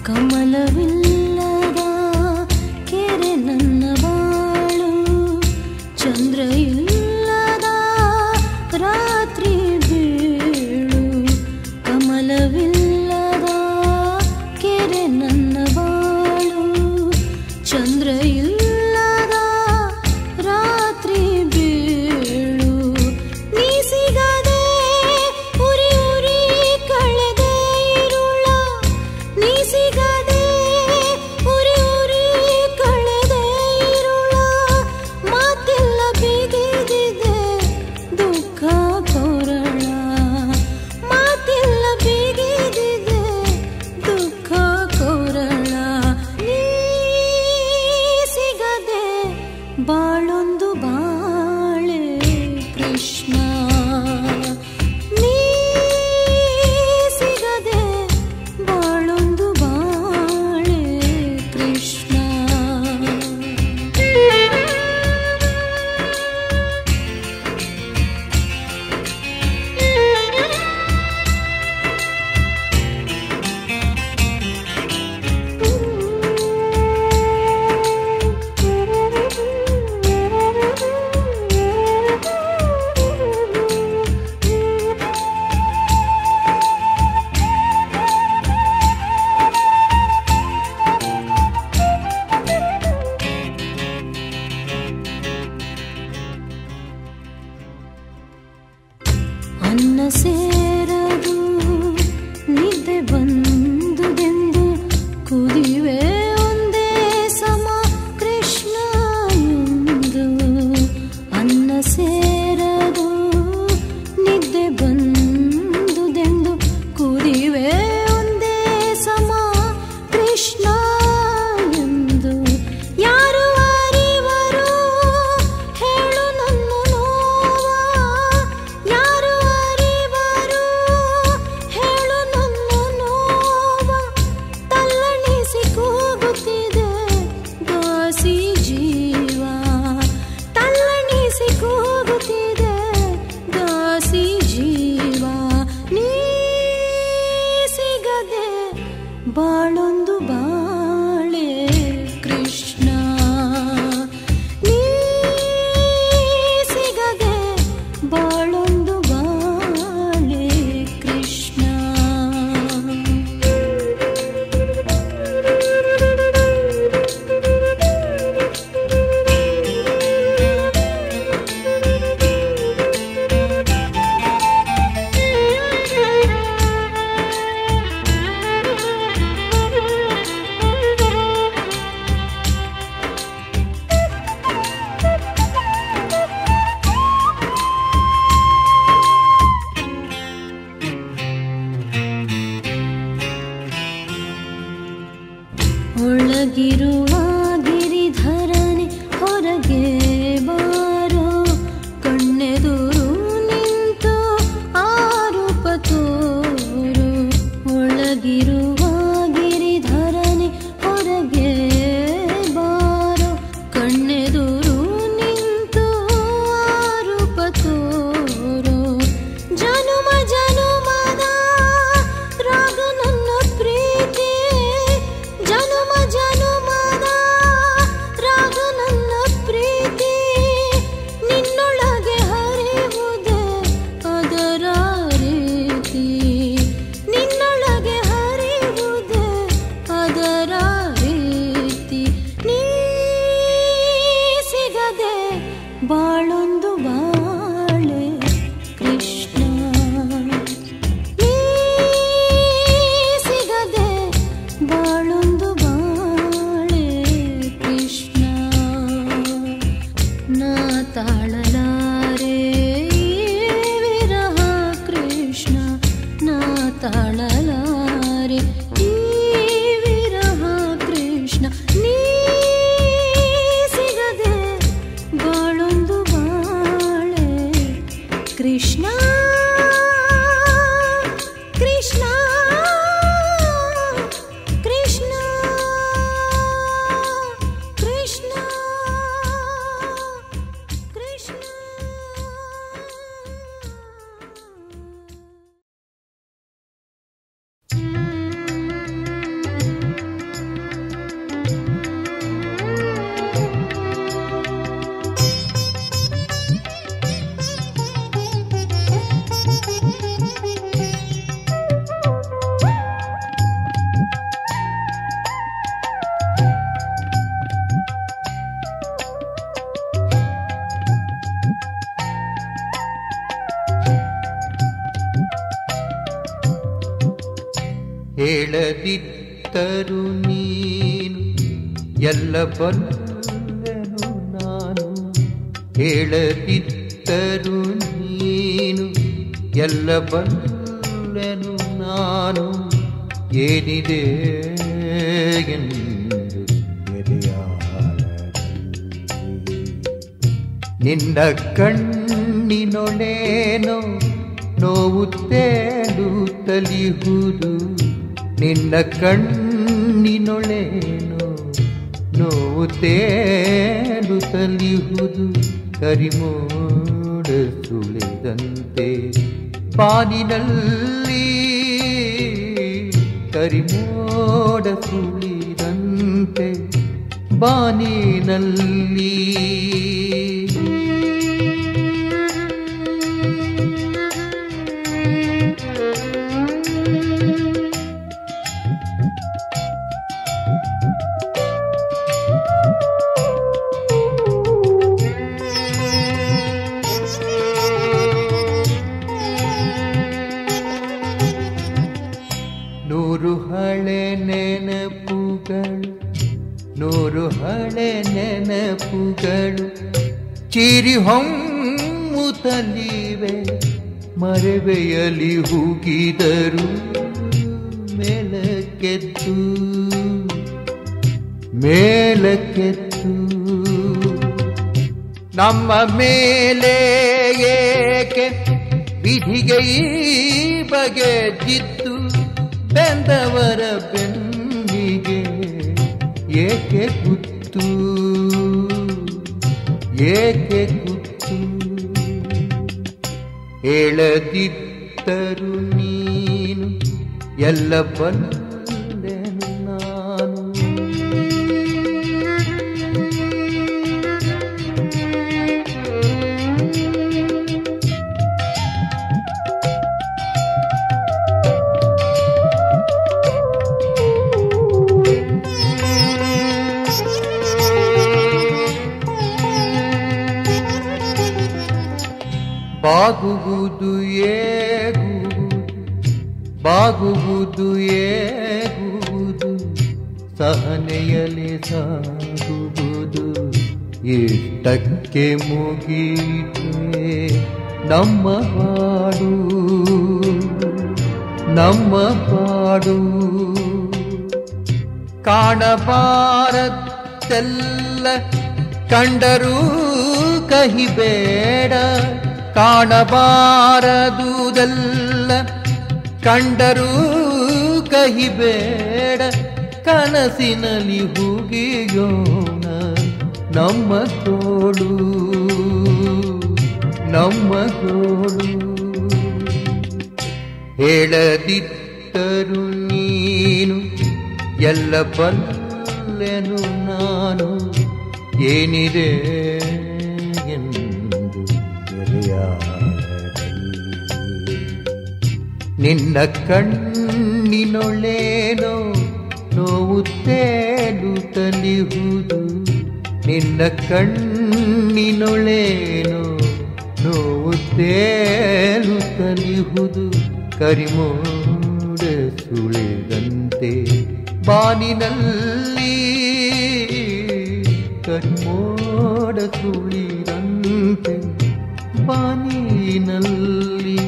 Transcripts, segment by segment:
ಕಮಲವಿಲ್ಲದ ಕೆರೆ ನನ್ನ ಬಾಳು ಚಂದ್ರ ಇಲ್ಲದ ರಾತ್ರಿ ಬೀಳು ಕಮಲವಿಲ್ಲದ ಕೆರೆ ನನ್ನ ಬಾಳು ಚಂದ್ರ ಇಲ್ಲದ ರಾತ್ರಿ ಬೀಳು ನೀ ಸಿಗದೆ ಉರಿ ಉರಿ ಕಳೆದೆ ಇರುಳ ನೀ ಸಿಗದೆ ಉರಿ ಉರಿ ಕಳೆದೆ ಇರುಳ ಮಾತೆಲ್ಲ ಬಿಗಿದಿದೆ ದುಃಖ ಕೊರಳ ಮಾತೆಲ್ಲ ಬಿಗಿದಿದೆ ದುಃಖ ಕೊರಳ ನೀ ಸಿಗದೆ ಬಾಳೊಂದು ಬಾಳೆ ಕೃಷ್ಣ ನೀ ಸಿಗದೆ ಬಾಳೊಂದು ಬಾಳೆ ಕೃಷ್ಣ ಅನ್ನ ಸೇರದು ನಿದ್ದೆ ಬಂದುದೆಂದು ಕುದಿವೆ ಒಂದೇ ಸಮ ಕೃಷ್ಣ ಎಂದು ಅನ್ನ ಸೇರದು ನಿದ್ದೆ ಬಂದುದೆಂದು ಕುದಿವೆ ಒಂದೇ ಸಮ ಕೃಷ್ಣ ಎಂದು ಯಾರು ಅರಿವರು ಹೇಳು ನನ್ನ ನೋವ ಯಾರು ಅರಿವರು ಹೇಳು ನನ್ನ ನೋವ ತಲ್ಲಣಿಸಿ ಕೂಗುತ್ತಿದೆ ದಾಸಿ ಜೀವ ತಲ್ಲಣಿಸಿ ಕೂಗುತ್ತಿದೆ ದಾಸಿ ಜೀವ ನೀ ಸಿಗದೆ ಬಾಳೊಂದು ಬಾಳೆ ಕೃಷ್ಣ ನೀ ಸಿಗದೆ ಬಾಳೊಂದು ಬಾಳೆ ಕೃಷ್ಣ ಒಳಗಿರುವ ಗಿರಿಧರನೆ ಹೊರಗೆ ಬಾರೋ ಕಣ್ಣೆದುರು ನಿಂತು ಆರೋಪ ತೋರು ಒಳಗಿರುವ ಗಿರಿಧರನೆ ಹೊರಗೆ ಬಾರೋ ಕಣ್ಣೆದುರು ನಿಂತು ಆರೋಪ ತೋರು ಜನುಮ ಜನುಮದ ರಾಗ ನನ್ನ ಪ್ರೀತಿ ಜನುಮ ಜನುಮದ ಹೇಳದಿದ್ದರು ನೀನು ಎಲ್ಲ ಬಲ್ಲೆನು ನಾನು ಹೇಳದಿದ್ದರು ನೀನು ಎಲ್ಲ ಬಲ್ಲೆನು ನಾನು ಏನಿದೆ ಎಂದು ಎದೆಯಾಳದಲ್ಲಿ ನಿನ್ನ ಕಣ್ಣಿನೊಳೇನೋ ನೋವು ತೇಡುತ್ತಲಿಹುದು ನಿನ್ನ ಕಣ್ಣಿನೊಳೇನೋ ನೋವು ತೇಡುತ್ತಲಿಹುದು ಕರಿಮೋಡ ಸುಳಿದಂತೆ ಬಾನಿನಲ್ಲಿ ಕರಿಮೋಡ ಸುಳಿದಂತೆ ಬಾನಿನಲ್ಲಿ ನೂರು ಹಳೆ ನೆನಪುಗಳು ನೂರು ಹಳೆ ನೆನಪುಗಳು ಚಿರಿ ಹೊಮ್ಮುತ್ತಲಿವೆ ಮರೆವೆಯಲಿ ಹೂಗಿದರು ಮೇಲಕ್ಕೆದ್ದು ಮೇಲಕ್ಕೆದ್ದು ನಮ್ಮ ಮೇಲೆ ಏಕೆ ವಿಧಿಗೆ ಈ ಬಗೆದಿದ್ದು ಬೆಂದವರ ಬೆನ್ನಿಗೆ ಏಕೆ ಕುತ್ತು ಏಕೆ ಕುತ್ತು ಹೇಳದಿದ್ದರು ನೀನು ಎಲ್ಲ ಬಲ್ಲೆನು ನಾನು ಬಾಗುವುದು ಏಗುವುದು ಬಾಗುವುದು ಏಗುವುದು ಸಹನೆಯಲಿ ಸಾಗುವುದು ಇಷ್ಟಕ್ಕೆ ಮುಗೀತೆ ನಮ್ಮ ಹಾಡು ನಮ್ಮ ಪಾಡು ಕಾಣಬಾರದ್ದೆಲ್ಲ ಕಂಡರೂ ಕಹಿಬೇಡ ಕಾಣಬಾರದುದೆಲ್ಲ ಕಂಡರೂ ಕಹಿಬೇಡ ಕನಸಿನಲ್ಲಿ ಹುಗಿಯೋಣ ನಮ್ಮ ತೋಡು ನಮ್ಮ ತೋಡು ಹೇಳದಿದ್ದರು ನೀನು ಎಲ್ಲ ಬಲ್ಲೆನು ನಾನು ಏನಿದೆ ಎಂದು ಎದೆಯಾಳದಲ್ಲಿ. ನಿನ್ನ ಕಣ್ಣಿನೊಳೇನೋ ನೋವು ತೇಲುತ್ತಲಿಹುದು ನಿನ್ನ ಕಣ್ಣಿನೊಳೇನೋ ನೋವು ತೇಲುತ್ತಲಿಹುದು ಕರಿಮೋಡ ಸುಳಿದಂತೆ ಬಾನಿನಲ್ಲಿ ಕರಿಮೋಡ ಸುಳಿದಂತೆ ಬಾನಿನಲ್ಲಿ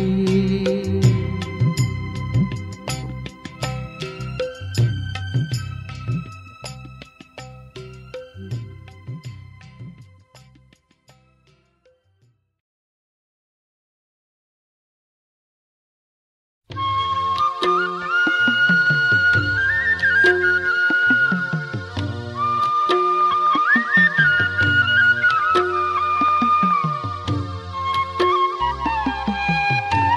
ಿ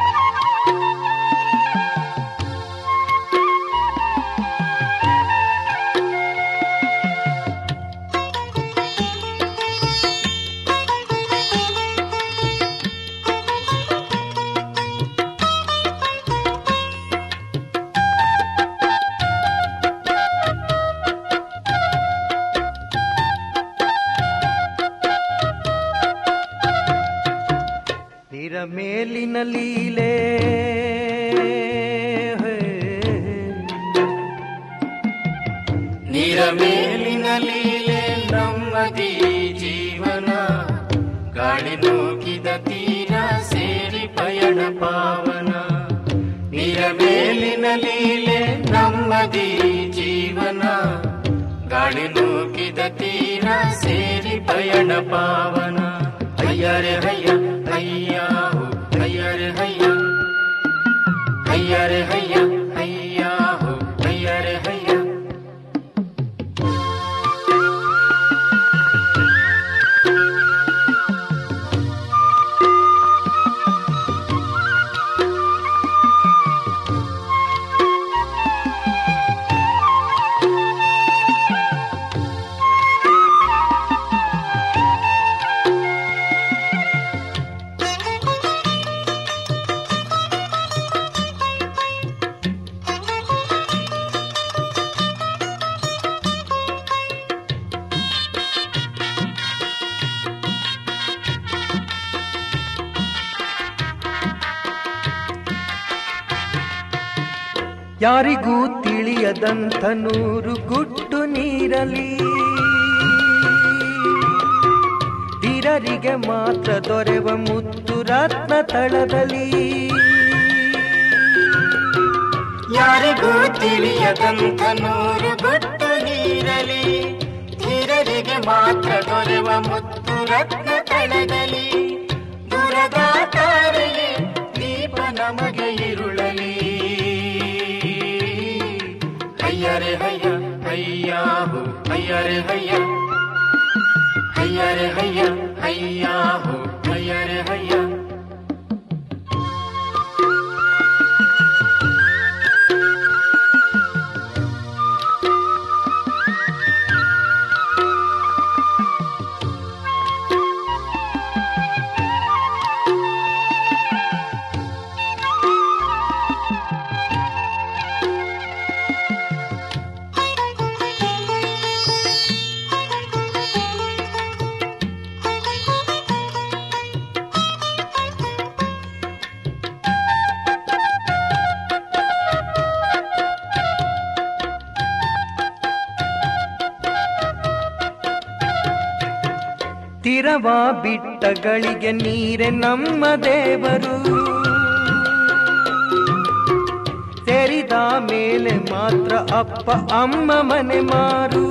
ನಿರಮೇಲಿನ ಲೀಲೆ ನಮ್ಮದಿ ಜೀವನ ಗಾಳಿ ನೂಕಿದ ತೀರ ಸೇರಿ ಪಯಣ ಪಾವನ ನಿರಮೇಲಿನ ಲೀಲೆ ನಮ್ಮದಿ ಜೀವನ ಗಾಳಿ ನೂಕಿದ ತೀರ ಸೇರಿ ಪಯಣ ಪಾವನ ಅಯ್ಯರೆ ಹಯ್ಯ ಹಯ್ಯ ಹೋ, ಅಯ್ಯರೆ ಹಯ್ಯ ಅಯ್ಯರೆ ಹಯ್ಯ ಹಯ್ಯ ಹೋ, ಅಯ್ಯರೆ ಹಯ್ಯ ಯಾರಿಗೂ ತಿಳಿಯದಂಥ ನೂರು ಗುಟ್ಟು ನೀರಲಿ ಧೀರರಿಗೆ ಮಾತ್ರ ದೊರೆವ ಮುತ್ತು ರತ್ನ ತಳದಲ್ಲಿ ಯಾರಿಗೂ ತಿಳಿಯದಂತ ನೂರು ಗುಟ್ಟು ನೀರಲಿ ಧೀರರಿಗೆ ಮಾತ್ರ ದೊರೆವ ಮುತ್ತು ರತ್ನ ತಳದಲ್ಲಿ ದೂರದ ತಾರೆಯೇ ದೀಪ ನಮಗೆ ಇರುಳಲಿ ಹಯ್ಯರೆ ಹಯ್ಯ ಹಯ್ಯ ಹೋ ಹಯ್ಯರೆ ಹಯ್ಯ ಹಯ್ಯರೆ ಹಯ್ಯ ಹಯ್ಯ ಹೋ ಹಯ್ಯರೆ ಹಯ್ಯ ತಿರವ ಬಿಟ್ಟಗಳಿಗೆ ನೀರೆ ನಮ್ಮ ದೇವರು ತೆರಿದ ಮೇಲೆ ಮಾತ್ರ ಅಪ್ಪ ಅಮ್ಮ ಮನೆ ಮಾರು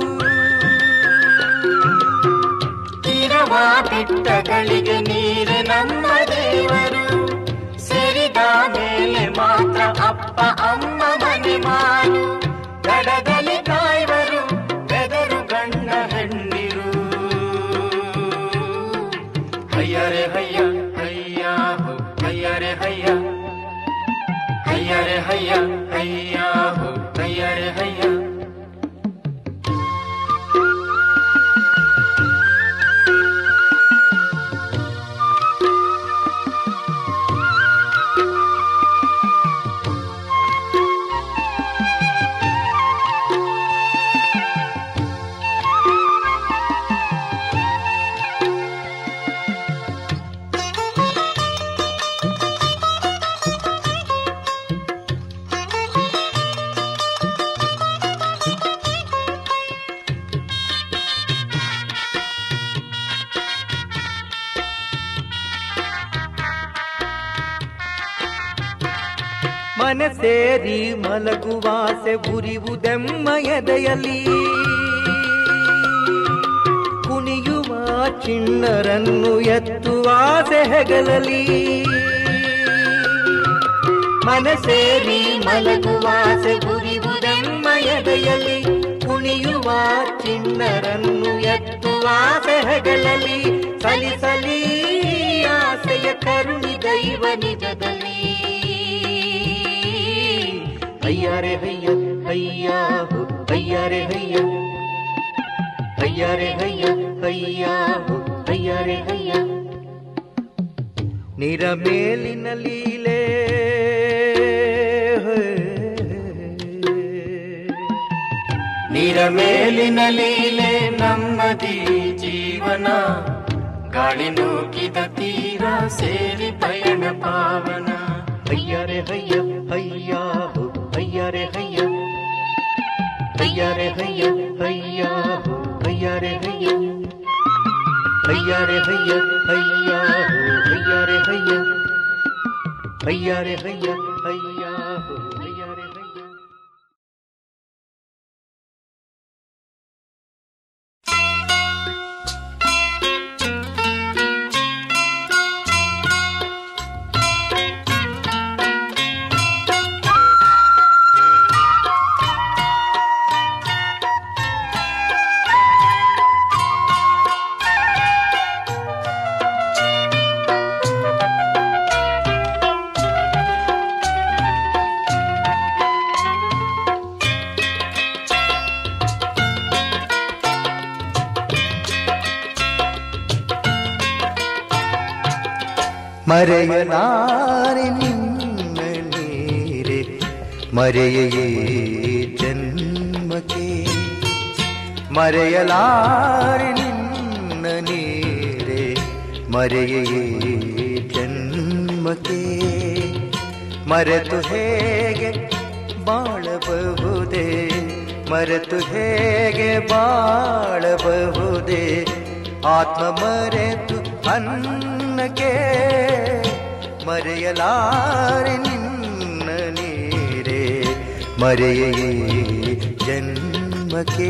ಇರುವ ಬಿಟ್ಟಗಳಿಗೆ ನೀರು ನಮ್ಮ ದೇವರು ಸೇರಿದ ಮೇಲೆ ಮಾತ್ರ ಅಪ್ಪ ಅಮ್ಮ ಮನೆ ಮಾರು ಗಡದಲ್ಲಿ ಕಾಯ್ವರು ಬೆದರು ಗಂಡ ಹೆಣ್ಣಿರು ಹಯ್ಯರೆ ಹಯ್ಯ ಹಯ್ಯ ಹೋ ಹಯ್ಯರೆ ಹಯ್ಯ ಹಯ್ಯರೆ ಹಯ್ಯ ಹಯ್ಯ ಹೋ ಹಯ್ಯರೆ ಹಯ್ಯ ಮನೆ ಸೇರಿ ಮಲಗುವಾಸೆ ಉರಿವುದೆಮ್ಮ ಎದೆಯಲ್ಲಿ ಕುಣಿಯುವ ಚಿಣ್ಣರನ್ನು ಎತ್ತುವ ಆಸೆ ಹೆಗಲಲಿ ಮನೆ ಸೇರಿ ಮಲಗುವಾಸೆ ಉರಿವುದೆಮ್ಮ ಎದೆಯಲ್ಲಿ ಕುಣಿಯುವ ಚಿಣ್ಣರನ್ನು ಎತ್ತುವ ಆಸೆ ಹೆಗಲಲಿ ಸಲಿಸಲಿ ಆಸೆಯ ಕರುಣಿ ದೈವ ನಿಜದಲ್ಲಿ ಅಯ್ಯಾರೆ ಹಯ್ಯ ಹಯ್ಯ ಹೋ ಅಯ್ಯಾರೆ ಹಯ್ಯ ಅಯ್ಯಾರೆ ಹಯ್ಯ ಹಯ್ಯ ಹೋ ಅಯ್ಯಾರೆ ಹಯ್ಯ ನಿರ ಮೇಲಿನ ಲೀಲೆ ನೀರ ಮೇಲಿನ ಲೀಲೆ ನಮ್ಮದಿ ಜೀವನ ಗಾಳಿ ನೂಕಿದ ತೀರ ಸೇರಿ ಪಯಣ ಪಾವನ ಅಯ್ಯಾರೆ ಹಯ್ಯ ಹಯ್ಯ ಹೋ ಅಯ್ಯಾರೆ ಹಯ್ಯ ಹಯ್ಯ ರೇ ಹಯ್ಯ ಹಯ್ಯ ಹೋ ಹಯ್ಯ ರೇ ಹಯ್ಯ ಹಯ್ಯ ರೇ ಹಯ್ಯ ಹಯ್ಯ ಹೋ ಹಯ್ಯ ರೇ ಹಯ್ಯ ಹಯ್ಯ ರೇ ಹಯ್ಯ ಹಯ್ಯ ಹೋ ಹಯ್ಯ ರೇ ಹಯ್ಯ ಮರೆಯಲಾರೆ ನಿನ್ನ ನೀರೆ ಮರೆಯೇ ಜನ್ಮಕ್ಕೆ ಮರೆಯಲಾರೆ ನಿನ್ನ ನೀರೆ ಮರೆಯೇ ಜನ್ಮಕ್ಕೆ ಮರೆತು ಹೇಗೆ ಬಾಳಬಹುದೇ ಮರೆತು ಹೇಗೆ ಬಾಳಬಹುದೇ ಆತ್ಮ ಮರೆತು ಅನ್ನಕ್ಕೆ ಮರೆಯಲಾರೆ ನಿನ್ನ ನೀರೇ ಮರೆಯೇ ಜನ್ಮಕ್ಕೆ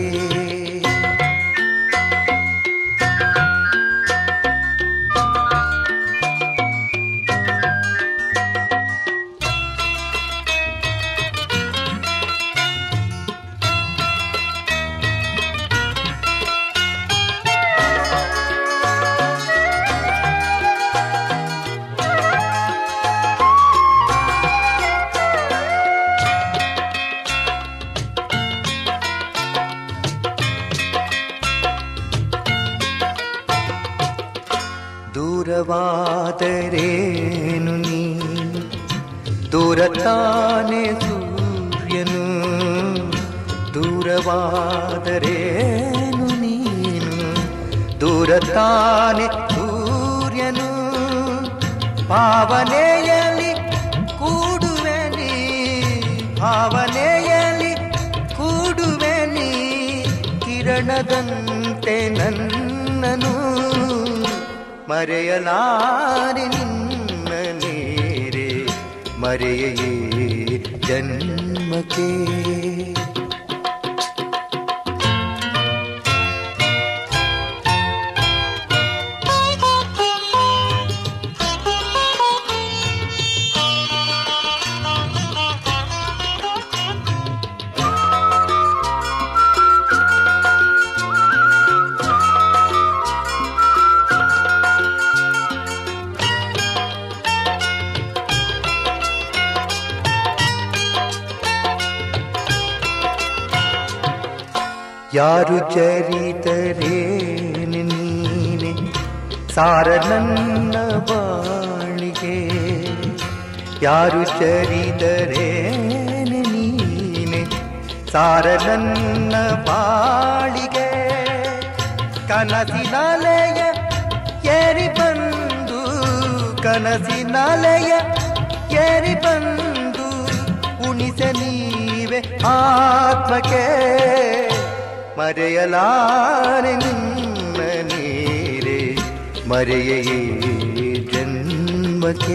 ದೂರವಾದರೇನು ನೀ ದೂರ ತಾನೆ ಸೂರ್ಯನು ದೂರವಾದರೇನು ನೀನು ದೂರ ತಾನೆ ಸೂರ್ಯನು ಭಾವನೆಯಲ್ಲಿ ಕೂಡುವೆ ನೀ ಭಾವನೆಯಲ್ಲಿ ಕೂಡುವೆ ನೀ ಕಿರಣದಂತೆ ನನ್ನನು ಮರೆಯಲಾರೆ ನಿನ್ನ ನೀರೆ ಮರೆಯೇ ಜನ್ಮಕ್ಕೆ ಯಾರು ಚರಿತರೇನು ನೀನೆ ಸಾರ ನನ್ನ ಬಾಳಿಗೆ ಯಾರು ಚರಿತರೇನು ನೀನೆ ಸಾರ ನನ್ನ ಬಾಳಿಗೆ ಕನಸಿನಲೆಯ ಏರಿ ಬಂದು ಕನಸಿನಲೆಯ ಏರಿ ಬಂದು ಉಣಿಸ ನೀವೆ ಆತ್ಮಕ್ಕೆ ಮರೆಯಲಾರೆ ನಿನ್ನ ನೀರೆ ಮರೆಯೇ ಜನ್ಮಕ್ಕೆ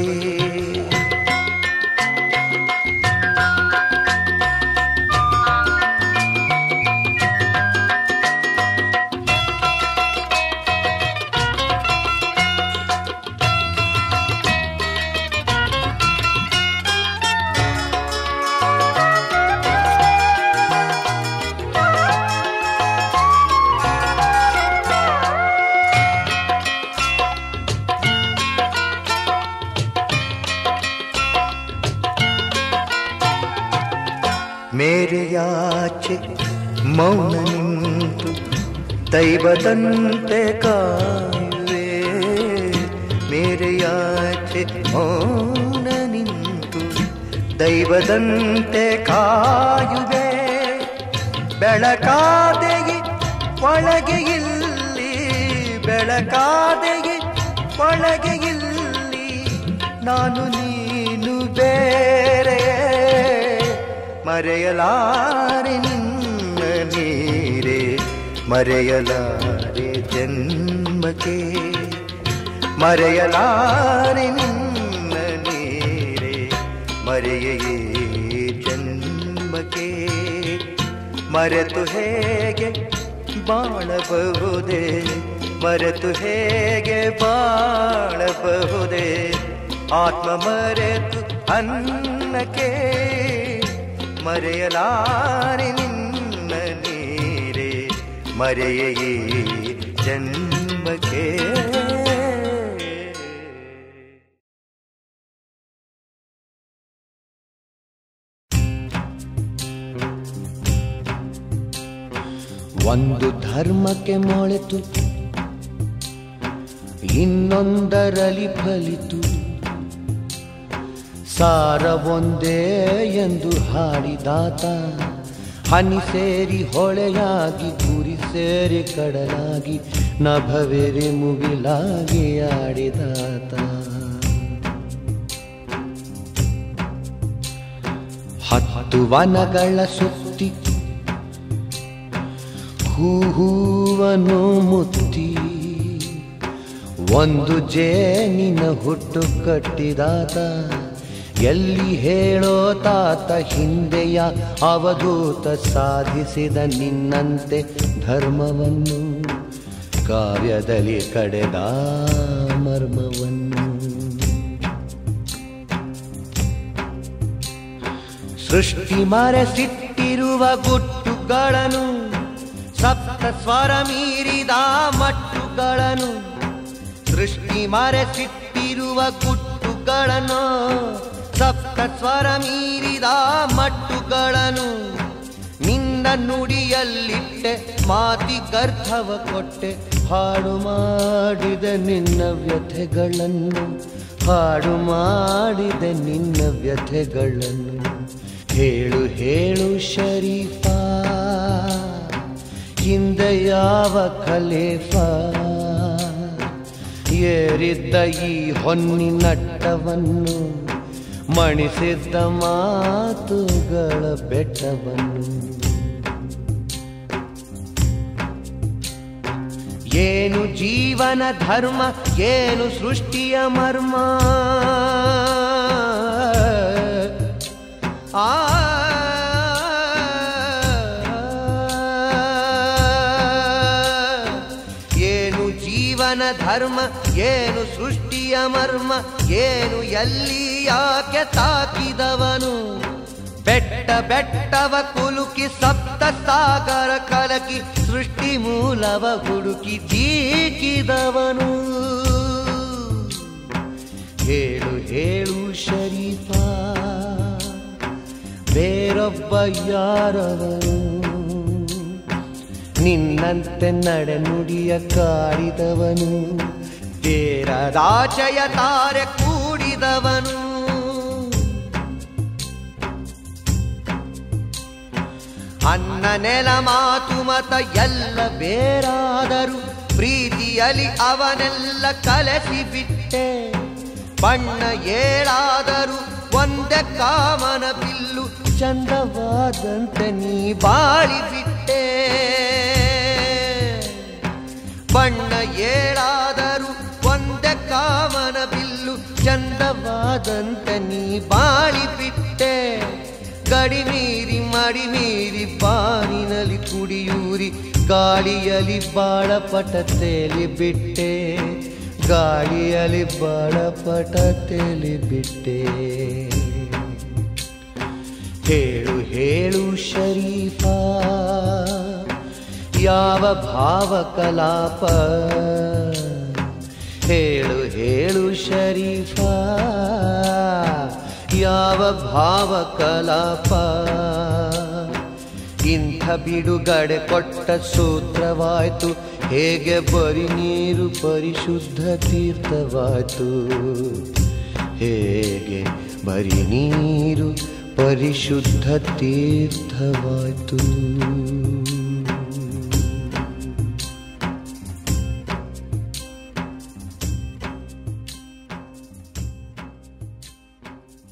ಮೇರೆಯಾಚೆ ಮೌನ ನಿಂತು ದೈವದಂತೆ ಕಾಯುವೆ ಮೇರೆಯಾಚೆ ಮೌನ ನಿಂತು ದೈವದಂತೆ ಕಾಯುವೆ ಬೆಳಕಾದೆಗಿ ಒಳಗೆ ಇಲ್ಲಿ ಬೆಳಕಾದೆಗಿ ಒಳಗೆ ಇಲ್ಲಿ ನಾನು ನೀನು ಬೇರೆ ಮರೆಯಲಾರೆ ನಿನ್ನ ನೀರೇ ಮರೆಯಲಾರೆ ಜನ್ಮಕ್ಕೆ ಮರೆಯಲಾರೆ ನಿನ್ನ ನೀರೇ ಮರೆಯೇ ಜನ್ಮಕ್ಕೆ ಮರೆತು ಹೇಗೆ ಬಾಳಬಹುದೇ ಮರೆತು ಹೇಗೆ ಬಾಳಬಹುದೇ ಆತ್ಮ ಮರೆತು ಅನ್ನಕ್ಕೆ ಮರೆಯಲಾರೆ ನಿನ್ನ ನೀರೇ ಮರೆಯೇ ಜನ್ಮಕ್ಕೆ ಒಂದು ಧರ್ಮಕ್ಕೆ ಮೊಳೆತು ಇನ್ನೊಂದರಲ್ಲಿ ಫಲಿತು ಸಾರ ಒಂದೇ ಎಂದು ಹಾಡಿದಾತ ಹನಿ ಸೇರಿ ಹೊಳೆಯಾಗಿ ಗುರಿ ಸೇರಿ ಕಡಲಾಗಿ ನಭವೆರೆ ಮುಗಿಲಾಗಿ ಆಡಿದಾತ ಹತ್ತು ವನಗಳ ಸುತ್ತಿ ಹೂವನ್ನು ಮುತ್ತಿ ಒಂದು ಜೇನಿನ ಹುಟ್ಟು ಕಟ್ಟಿದಾತ ಎಲ್ಲಿ ಹೇಳೋ ತಾತ ಹಿಂದೆಯ ಅವಧೂತ ಸಾಧಿಸಿದ ನಿನ್ನಂತೆ ಧರ್ಮವನ್ನು ಕಾವ್ಯದಲ್ಲಿ ಕಡೆದ ಮರ್ಮವನ್ನು ಸೃಷ್ಟಿ ಮರೆಸಿಟ್ಟಿರುವ ಗುಟ್ಟುಗಳನ್ನು ಸಪ್ತ ಸ್ವರ ಮೀರಿದ ಮಟ್ಟುಗಳನ್ನು ಸೃಷ್ಟಿ ಮರೆಸಿಟ್ಟಿರುವ ಗುಟ್ಟುಗಳನ್ನು ಸಪ್ತ ಸ್ವರ ಮೀರಿದ ಮಟ್ಟುಗಳನ್ನು ನಿನ್ನ ನುಡಿಯಲ್ಲಿಟ್ಟೆ ಮಾತಿಗರ್ಥವ ಕೊಟ್ಟೆ ಹಾಡು ಮಾಡಿದ ನಿನ್ನ ವ್ಯಥೆಗಳನ್ನು ಹಾಡು ಮಾಡಿದ ನಿನ್ನ ವ್ಯಥೆಗಳನ್ನು ಹೇಳು ಹೇಳು ಶರೀಫಾ ಹಿಂದೆ ಯಾವ ಖಲೇಫಾ ಏರಿದ್ದ ಈ ಹೊನ್ನಿ ನಟ್ಟವನ್ನು ಮಣಿಸಿದ್ದ ಮಾತುಗಳ ಬೆಟ್ಟವನ್ನು ಏನು ಜೀವನ ಧರ್ಮ ಏನು ಸೃಷ್ಟಿಯ ಮರ್ಮ ಆ ಏನು ಜೀವನ ಧರ್ಮ ಏನು ಸೃಷ್ಟಿಯ ಮರ್ಮ ಏನು ಎಲ್ಲಿ ಯಾಕೆ ತಾಕಿದವನು ಬೆಟ್ಟ ಬೆಟ್ಟವ ಕುಲುಕಿ ಸಪ್ತ ಸಾಗರ ಕಲಕಿ ಸೃಷ್ಟಿ ಮೂಲವ ಹುಡುಕಿ ಜೀಕಿದವನು ಹೇಳು ಹೇಳು ಶರೀಫಾ ಬೇರೊಬ್ಬ ಯಾರವನು ನಿನ್ನಂತೆ ನಡೆನುಡಿಯ ಕಾಡಿದವನು ತೇರದಾಚಯ ತಾರೆ ಕೂಡಿದವನು ಅನ್ನ ನೆಲ ಮಾತು ಮತ ಎಲ್ಲ ಬೇರಾದರು ಪ್ರೀತಿಯಲಿ ಅವನೆಲ್ಲ ಕಲಸಿ ಬಿಟ್ಟೆ ಬಣ್ಣ ಏಳಾದರು ಒಂದೇ ಕಾಮನ ಬಿಲ್ಲು ಚಂದವಾದಂತೆ ನೀ ಬಾಳಿ ಬಿಟ್ಟೆ ಬಣ್ಣ ಏಳಾದರು ಒಂದೇ ಕಾಮನ ಬಿಲ್ಲು ಚಂದವಾದಂತೆ ನೀ ಬಾಳಿ ಬಿಟ್ಟೆ ಗಡಿ ಮೀರಿ ಮಡಿ ಮೀರಿ ಬಾನಿನಲ್ಲಿ ಕುಡಿಯೂರಿ ಗಾಳಿಯಲ್ಲಿ ಬಾಳ ಪಟ ತೇಲಿ ಬಿಟ್ಟೆ ಗಾಳಿಯಲ್ಲಿ ಬಾಳ ಪಟ ತೇಲಿ ಬಿಟ್ಟೆ ಹೇಳು ಹೇಳು ಶರೀಫಾ ಯಾವ ಭಾವ ಕಲಾಪ ಹೇಳು ಹೇಳು ಶರೀಫಾ ಯಾವ ಭಾವ ಕಲಾಪ ಇಂಥ ಬಿಡುಗಡೆ ಕೊಟ್ಟ ಸೂತ್ರವಾಯ್ತು ಹೇಗೆ ಬರಿ ನೀರು ಪರಿಶುದ್ಧ ತೀರ್ಥವಾಯ್ತು ಹೇಗೆ ಬರಿ ನೀರು ಪರಿಶುದ್ಧ ತೀರ್ಥವಾಯ್ತು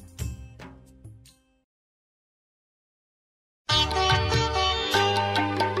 Thank you.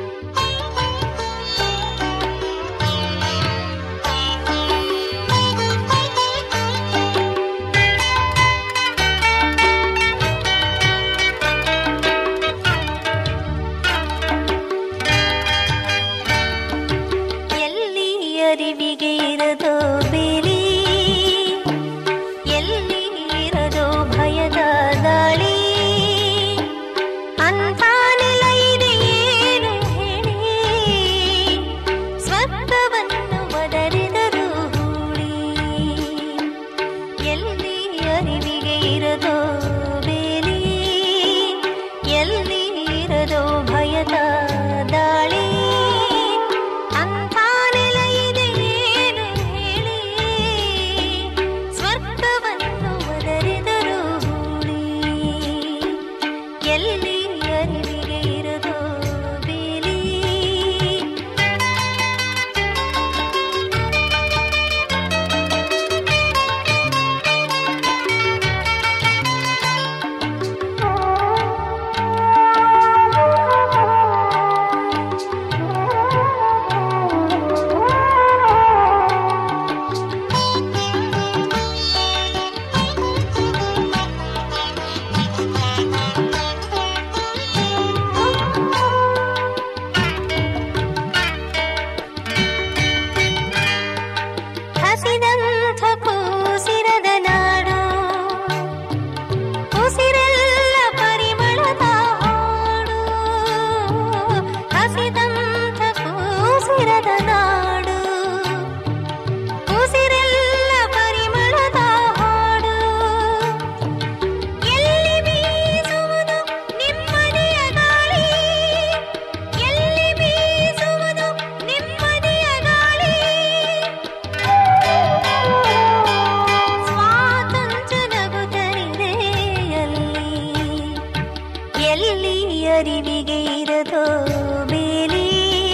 ಅರಿವಿಗೆ ಇರದೋ ಬೇಲಿ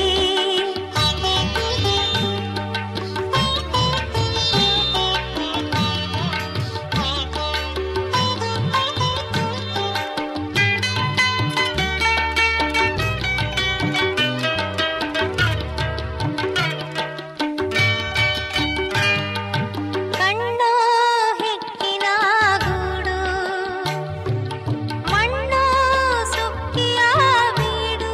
ಕಣ್ಣೋ ಹಿಕ್ಕಿನ ಗೂಡು ಮಣ್ಣೋ ಸುಕ್ಕಿಯ ಬೀಡು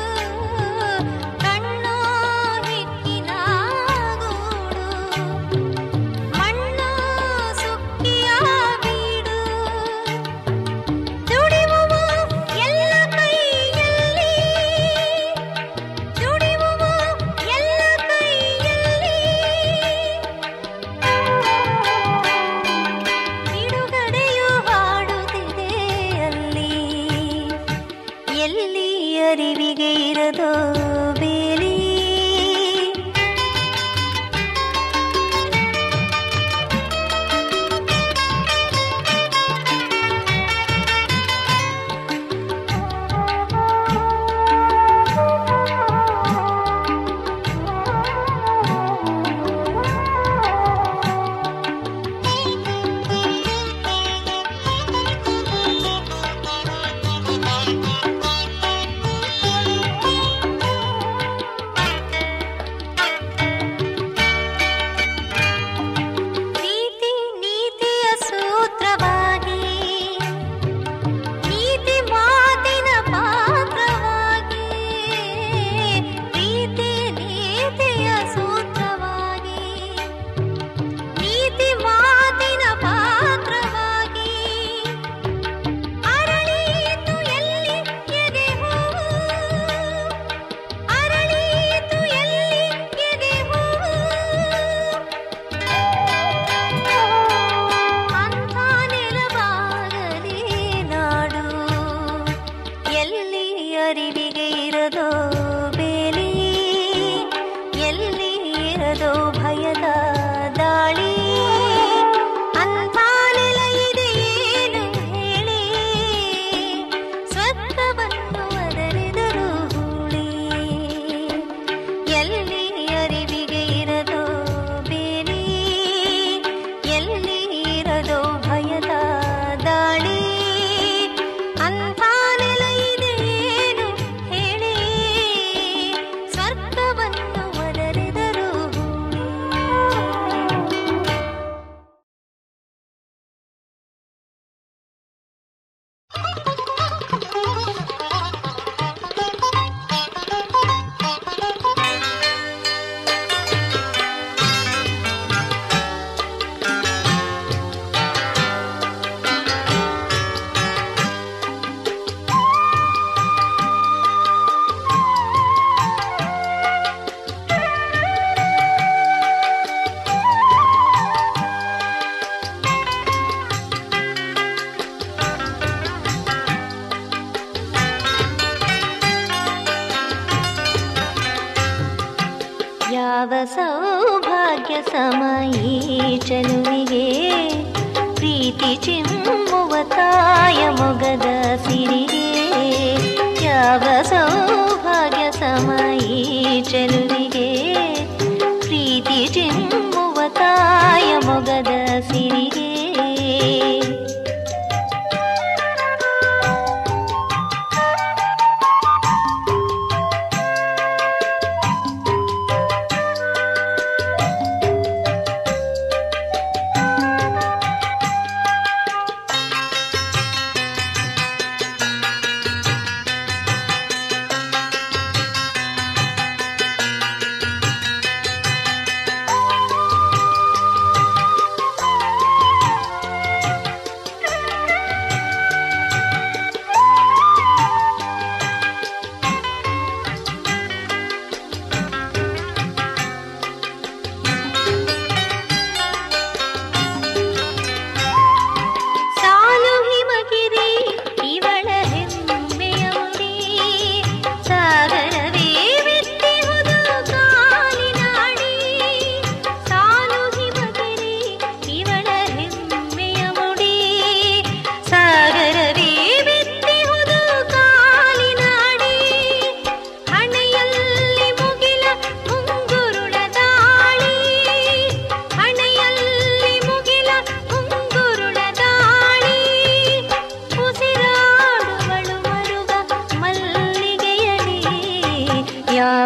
ಕಣ್ಣೋ ಹಿಕ್ಕಿನ ಗೂಡು ಮಣ್ಣೋ ಸುಕ್ಕಿಯ ಬೀಡು ದುಡಿಯುವ ಎಲ್ಲ ಕೈಯಲ್ಲಿ ದುಡಿಯುವ ಎಲ್ಲ ಕೈಯಲ್ಲಿ ಬಿಡುಗಡೆಯು ಹಾಡುತ್ತಿದೆ ಅಲ್ಲಿ ಎಲ್ಲಿ ಅರಿವಿಗೆ ಇರದೋ ಬೇಲಿ ಪ್ರೀತಿ ನೀತಿಯ ಸೂತ್ರವಾಗಿ ನೀತಿ ಮಾತಿನ ಪಾತ್ರವಾಗಿ ಪ್ರೀತಿ ನೀತಿಯ ಸೂತ್ರವಾಗಿ ನೀತಿ ಮಾತಿನ ಪಾತ್ರವಾಗಿ ಅರಳೀತು ಎಲ್ಲಿ ಎದೆ ಹೂವು ಅರಳೀತು ಎಲ್ಲಿ ಎದೆ ಹೂವು ಅಂಥ ನೆಲವಾಗಲಿ ನಾಡು ಎಲ್ಲಿ ಅರಿವಿಗೆ ಇರದೋ ಬೇಲಿ ಎಲ್ಲಿ ಇರದೋ ಭಯದ ದಾಳಿ ಅಂಥ ನೆಲ ಇದೆಯೇನು ಹೇಳಿ ಸ್ವರ್ಗವನ್ನು ಅದರೆದರು ಹೂಳಿ ಎಲ್ಲಿ ಅರಿವಿಗೆ ಇರದೋ ಬೇಲಿ ಎಲ್ಲಿ ಇರದೋ ಭಯದ ದಾಳಿ ಅಂಥ ನೆಲ ಇದೆಯೇನು ಹೇಳಿ ಸ್ವರ್ಗವನ್ನು ಒದರಿದರು ಹೂಳಿ ಯಾವ ಸೌಭಾಗ್ಯ ಸಮಯೀ ಚಲುವಿಗೆ ಪ್ರೀತಿ ಚಿಮ್ಮುವ ತಾಯ ಮೊಗದ ಸಿರಿಗೆ ಯಾವ ಸೌಭಾಗ್ಯ ಸಮಯೀ ಚಲುವಿಗೆ ಪ್ರೀತಿ ಚಿಮ್ಮುವ ತಾಯ ಮೊಗದ ಸಿರಿಗೆ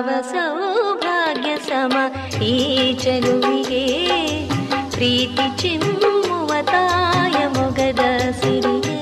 ಯಾವ ಸೌಭಾಗ್ಯ ಸಮ ಈ ಚೆಲುವಿಗೆ ಪ್ರೀತಿ ಚಿಮ್ಮುವ ತಾಯ ಮೊಗದ ಸಿರಿಗೆ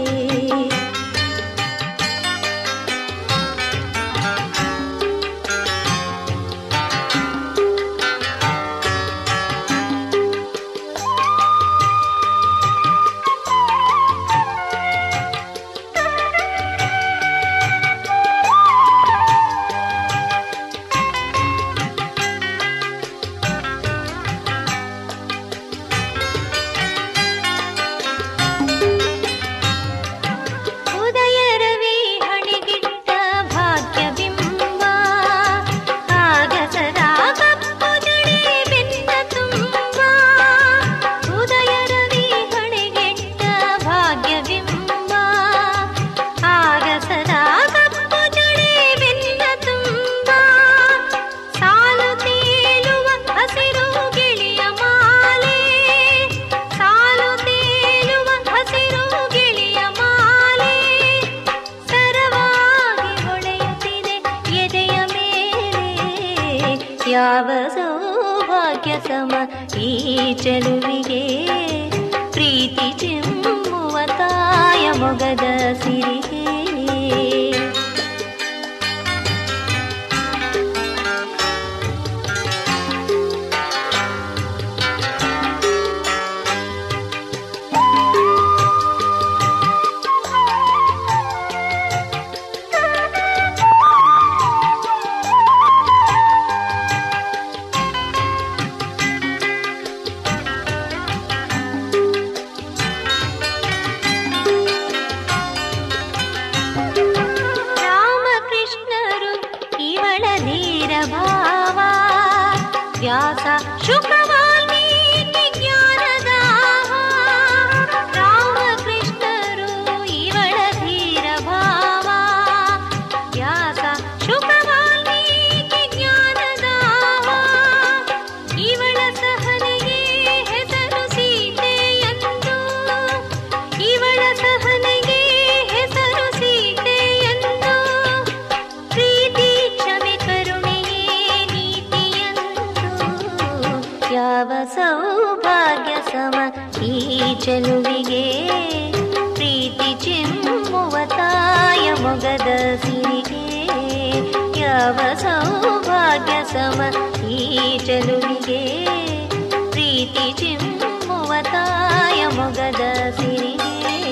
ಉದಯ ರವಿ ಹಣಿಗಿಟ್ಟ ಭಾಗ್ಯ ಬಿಂಬ ಆಗ ಸದಾ ಕಪ್ಪು ಜಡೆ ಬೆನ್ನ ತುಂಬ ಉದಯ ರವಿ ಹಣಿಗಿಟ್ಟ ಭಾಗ್ಯ ಬಿಂಬ ಆಗ ಸದಾ ಕಪ್ಪು ಜಡೆ ಬೆನ್ನ ತುಂಬ ಸಾಲು ತೇಲುವ ಹಸಿರು ಗಿಳಿಯ ಮಾಲೆ ಸಾಲು ತೇಲುವ ಹಸಿರು ಗಿಳಿಯ ಮಾಲೆ ಸರವಾಗಿ ಹೊಳೆಯುತ್ತಿದೆ ಎದೆಯ ಮೇಲೆ ಯಾವ ಸೌಭಾಗ್ಯ ಸಮ ಈ ಚೆಲುವಿಗೆ ಪ್ರೀತಿ ಚಿಮ್ಮುವ ತಾಯ ಮೊಗದ ಸಿರಿಗೆ ರಾಮಕೃಷ್ಣರು ಇವಳ ಧೀರ ಭಾವ ವ್ಯಾಸ ಶುಕವಾಲ್ಮೀಕಿ ಜ್ಞಾನದಾಹ ರಾಮಕೃಷ್ಣರು ಇವಳ ಧೀರ ಭಾವ ವ್ಯಾಸ ಶುಕವಾಲ್ಮೀಕಿ ಜ್ಞಾನದಾಹ ಇವಳ ಸಹನೆಗೆ ಹೆಸರು ಸೀತೆಯಂದು ಇವಳ ಸಹನೆಗೆ ಹೆಸರು ಸೀತೆಯಂದು ಪ್ರೀತಿ ಕ್ಷಮೆ ಕರುಣೆಯೇ ನೀತಿಯಂದು ಯಾವ ಸೌಭಾಗ್ಯ ಸಮ ಈ ಚೆಲುವಿಗೆ ಪ್ರೀತಿ ಚಿಮ್ಮುವ ತಾಯ ಮೊಗದ ಸಿರಿಗೆ ಯಾವ ಸೌಭಾಗ್ಯ ಸಮ ಈ ಚೆಲುವಿಗೆ ಪ್ರೀತಿ ಚಿಮ್ಮುವ ತಾಯ ಮೊಗದ ಸಿರಿಗೆ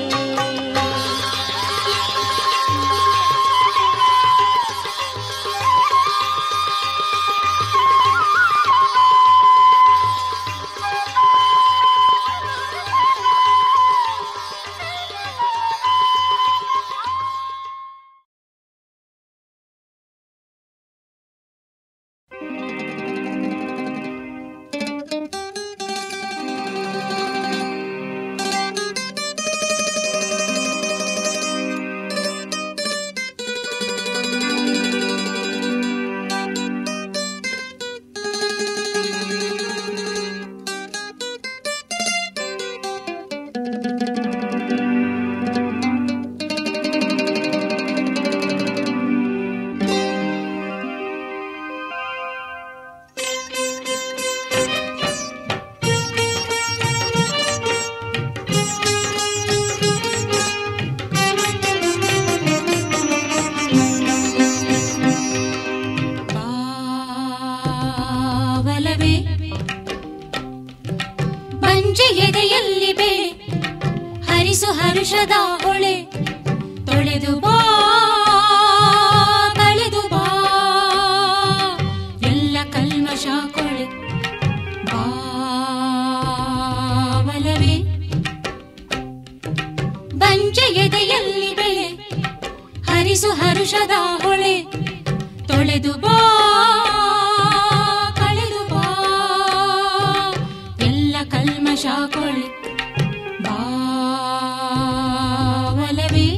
ಬಾವಲವೇ ಬಂಜೆ ಎದೆಯಲ್ಲಿ ಬೇ ಹರಿಸು ಹರುಷದ ಹೊಳೆ ತೊಳೆದು ಬಾ ಕಳೆದು ಬಾ ಎಲ್ಲ ಕಲ್ಮಶ ಕೊಳೆ ಬಾವಲವೇ ಬಂಜೆ ಎದೆಯಲ್ಲಿ ಬೆಳೆ ಹರಿಸು ಹರುಷದ ಹೊಳೆ ತೊಳೆದು ಬಾ ಕಳೆದು ಬಾ ಎಲ್ಲ ಕಲ್ಮಶ ಕೊಳೆ ಬಾವಲವೇ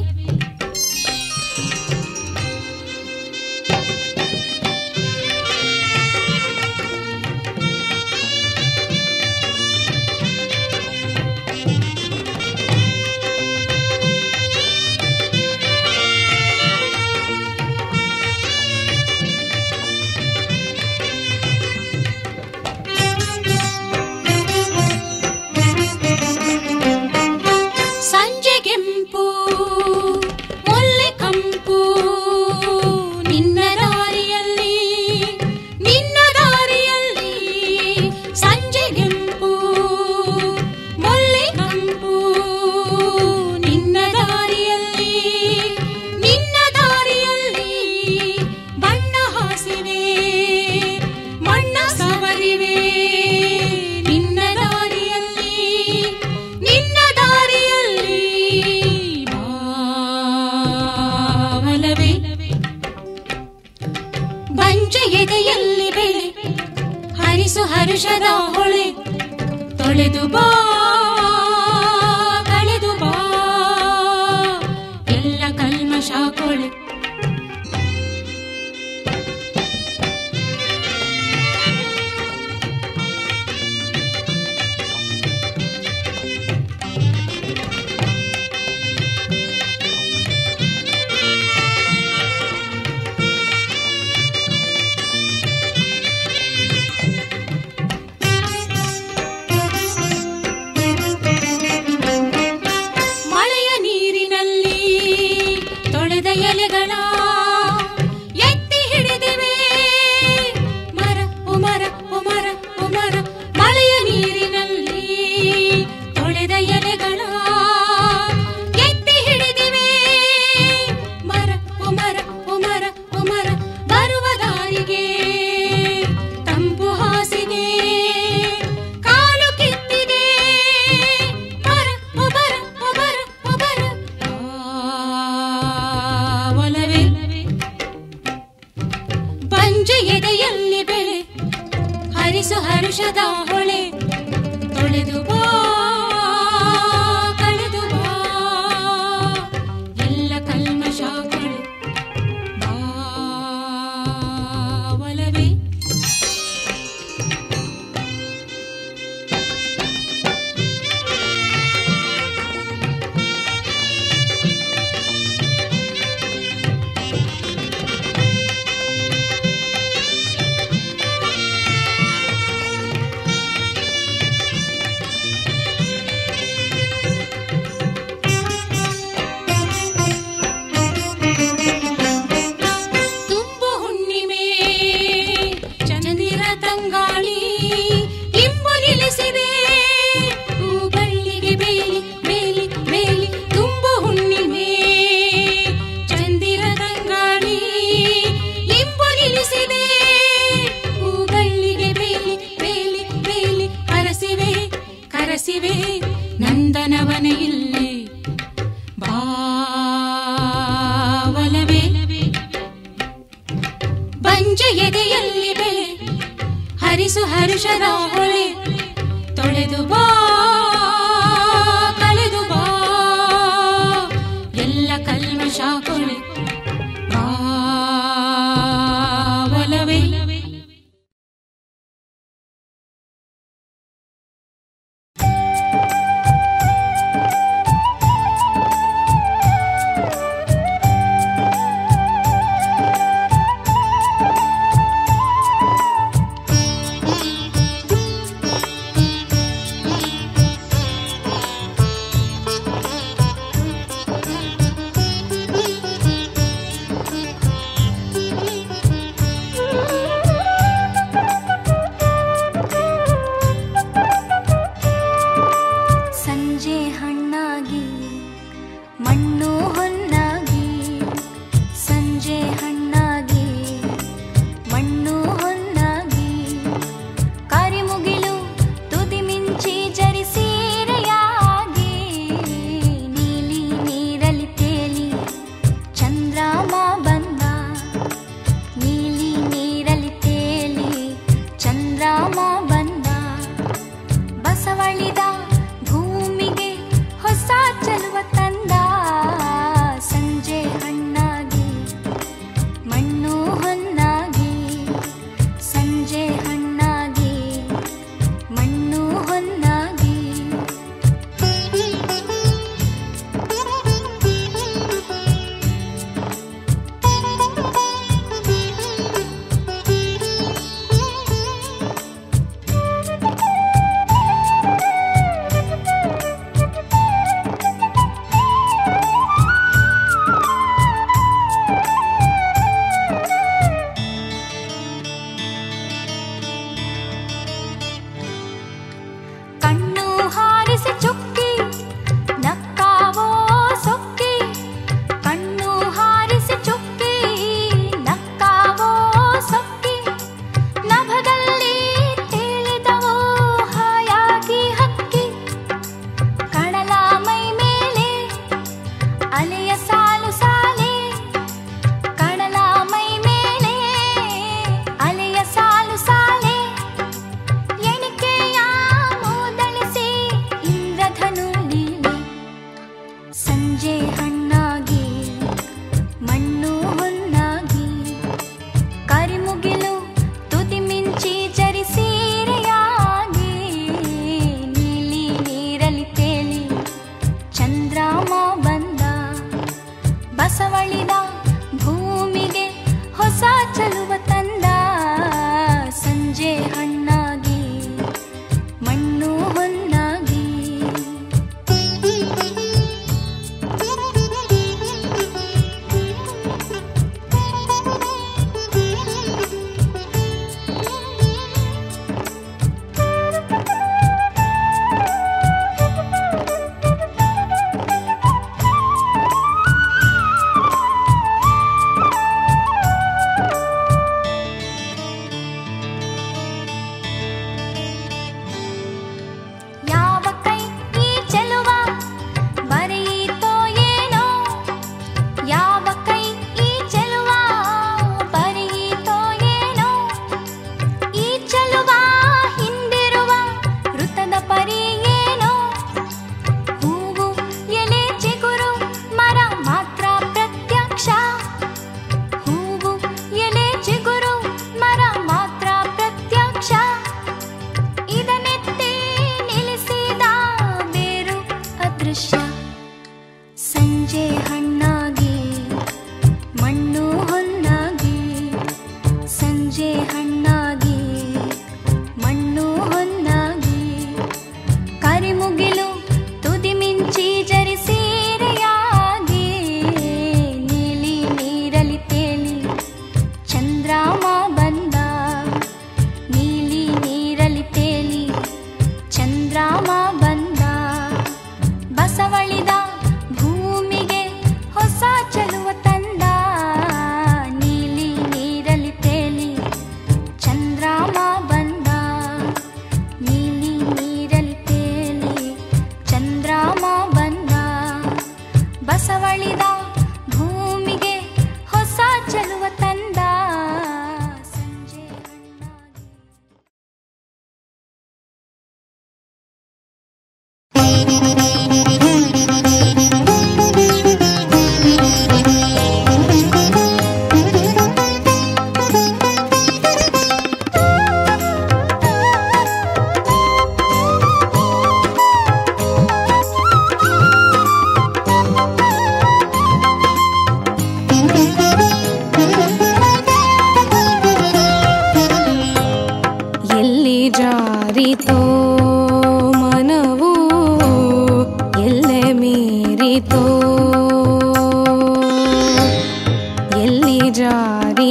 ಬಂಜ ಎದೆಯಲ್ಲಿ ಬೆಳೆ ಹರಿಸು ಹರುಷದ ಹೊಳೆ ತೊಳೆದು ಬಾ ಕಳೆದು ಬಾ ಎಲ್ಲ ಕಲ್ಮಶ ಕೊಳೆ ಮಳೆಯ ನೀರಿನಲ್ಲಿ ತೊಳೆದ ಎಲೆಗಳ ಎತ್ತಿ ಹಿಡಿದಿವೆ ಮರ ಉಮರ ಉಮರ ಉಮರ ಮಳೆಯ ನೀರಿನಲ್ಲಿ ತೊಳೆದ ಎಲೆಗಳ ಎತ್ತಿ ಹಿಡಿದಿವೆ ಮರ ಉಮರ ಉಮರ ಉಮರ ಬರುವ ದಾರಿಗೆ ತಂಪು ಹಾಸಿಗೆ ಕಾಲು ಕಿತ್ತಿದೆ ಮರ ಉಬರ ಉಬರ ಉಬರ ಆ, ಒಲವೇ ಪಂಜ ಎದೆಯಲ್ಲಿ ಬೆಳೆ ಹರಿಸು ಹರುಷದ ಹೊಳೆ ತೊಳೆದು ಬಾ ಕಳೆದು ಬಾ ಎಲ್ಲ ಕಲ್ಮಶ ಕೊಳೆ ಬಾ ಒಲವೇ ತುಂಬು ಹುಣ್ಣಿಮೆ ಚಂದಿರ ತಂಗಾಳಿ ಇಂಬು ನಿಲ್ಲಿಸಿದೆ ಹೂಬಳ್ಳಿಗೆ ಬೇಲಿ ಬೇಲಿ ಬೇಲಿ ತುಂಬು ಹುಣ್ಣಿಮೆ ಚಂದಿರ ತಂಗಾಳಿ ಇಂಬು ನಿಲ್ಲಿಸಿದೆ ಹೂಬಳ್ಳಿಗೆ ಬೇಲಿ ಬೇಲಿ ಬೇಲಿ ಕರಸಿವೆ ಕರಸಿವೆ ನಂದನವನ ಇಲ್ಲಿ ಬಾವಲವೇ ಬಂಜ ಎದೆಯಲ್ಲಿ ಬೆಳೆ ಹರಿಸು ಹರುಷದ ಹೊಳೆ ತೊಳೆದು ಬಾ ಕಳೆದು ಬಾ ಎಲ್ಲ ಕಲ್ಮಶ ಕೊಳೆ ಬಾವಲವೇ ಆ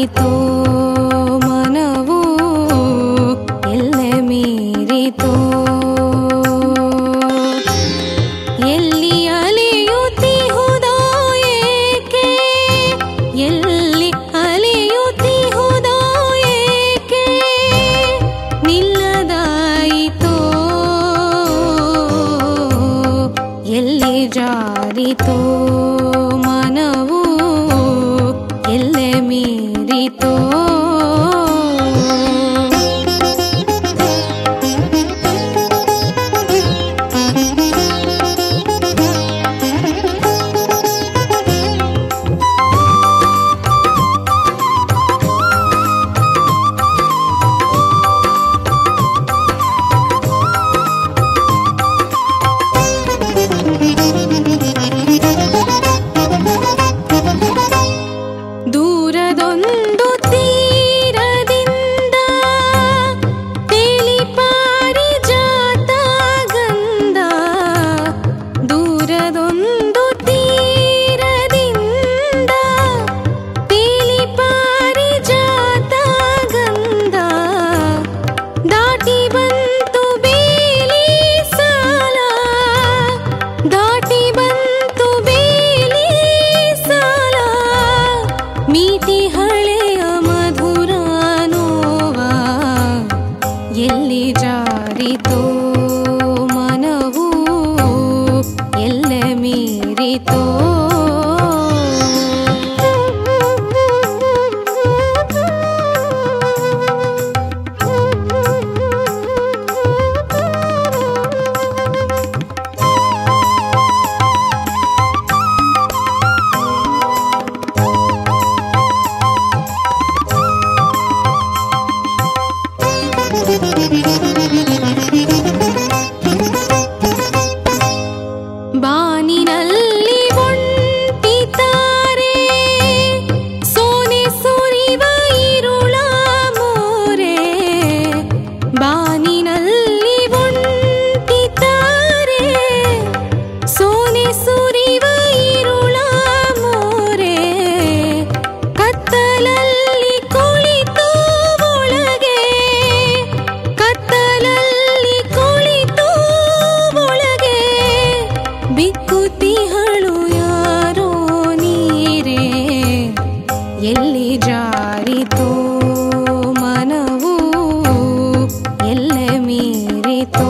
ಜಾರಿತೋ ಮನವು ಎಲ್ಲೆ ಮೀರಿತೋ ಎಲ್ಲಿ ಅಲಿಯುತ್ತಿಹುದೋ ಏಕೆ ಎಲ್ಲಿ ಅಲಿಯುತ್ತಿಹುದೋ ಏಕೆ ನಿಲ್ಲದಾಯಿತೋ ಎಲ್ಲಿ ಜಾರಿತೋ ಮನವು ಎಲ್ಲೆ ಮೀರಿತೋ ದೂರದೊಂದು ತೀರದಿಂದ ತಿಳಿ ಪಾರಿಜಾತ ಗಂಧ ದೂರದೊಂದು ತೀರದಿಂದ ತಿಳಿ ಪಾರಿಜಾತ ಗಂಧ ದಾಟಿ ಬಂತು ಬೇಲಿ ಸಾಲ ದಾಟಿ ಬಂತು ಬೇಲಿ ಸಾಲ ಮೀಟಿ ಹಳೆಯ ಮಧುರ ನೋವ ಎಲ್ಲಿ ಜಾರಿತೋ ಮನವು ಎಲ್ಲೆ ಮೀರಿತೋ ಬಾನಿನಲ್ಲಿ ಒಂಟಿತಾರೆ ಸೋನೆ ಸುರಿವ ಇರುಳ ಮೋರೆ ಬಾನಿನಲ್ಲಿ ಒಂಟಿತಾರೆ ಸೋನೆ ಸುರಿವ ಇರುಳ ಮೋರೆ ಕತ್ತಲಲ್ಲಿ ಕುಳಿತು ಒಳಗೆ ಕತ್ತಲಲ್ಲಿ ಕುಳಿತು ಒಳಗೆ ಬಿಕ್ಕುತಿಹಳು ಯಾರೋ ನೀರೇ ಎಲ್ಲಿ ಜಾರಿತೋ ಮನವು ಎಲ್ಲೆ ಮೀರಿತೋ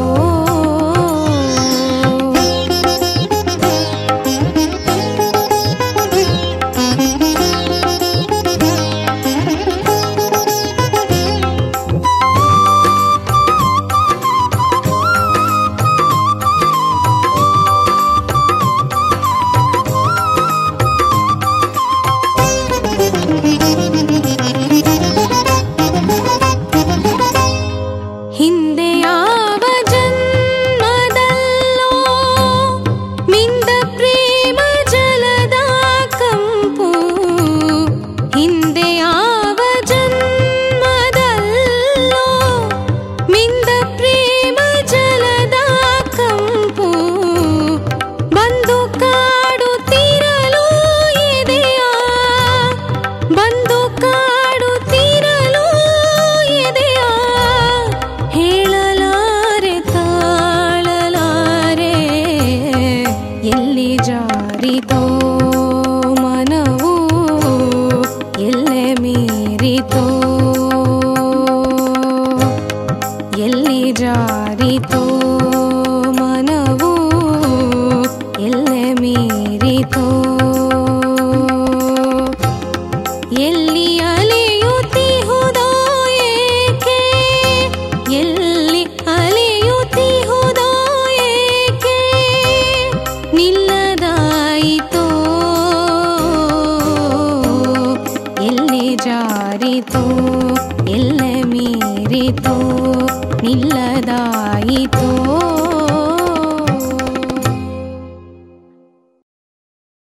ಹಿಂದೆ ಯಾವ ಜನ್ಮದಲ್ಲೋ ಮಿಂದ ಪ್ರೇಮ ಜಲದ ಕಂಪು ಹಿಂದೆ ಯಾವ ಜನ್ಮದಲ್ಲೋ ಮಿಂದ ಪ್ರೇಮ ಜಲದ ಕಂಪು ಬಂದು ಕಾಡುತ್ತಿರಲು ಎದೆಯ ಬಂದು ಕಾಡುತ್ತಿರಲು ಎದೆಯ ಹೇಳಲಾರೆ ತಾಳಲಾರೆ ಎಲ್ಲಿ ಜಾರಿತೋ ಮನವು ಎಲ್ಲೆ ಮೀರಿತೋ ಎಲ್ಲಿ ಜಾರಿತೋ ಮನವು ಎಲ್ಲೆ ಮೀರಿತೋ ಎಲ್ಲಿ ಅಲಿಯುತ್ತಿಹುದೋ ಏಕೆ ಎಲ್ಲಿ ಅಲಿಯುತ್ತಿಹುದೋ ಏಕೆ ನಿಲ್ಲದಾಯಿತೋ ಎಲ್ಲಿ ಜಾರಿತೋ ಎಲ್ಲೆ ಮೀರಿತೋ ನಿಲ್ಲದಾಯಿತೋ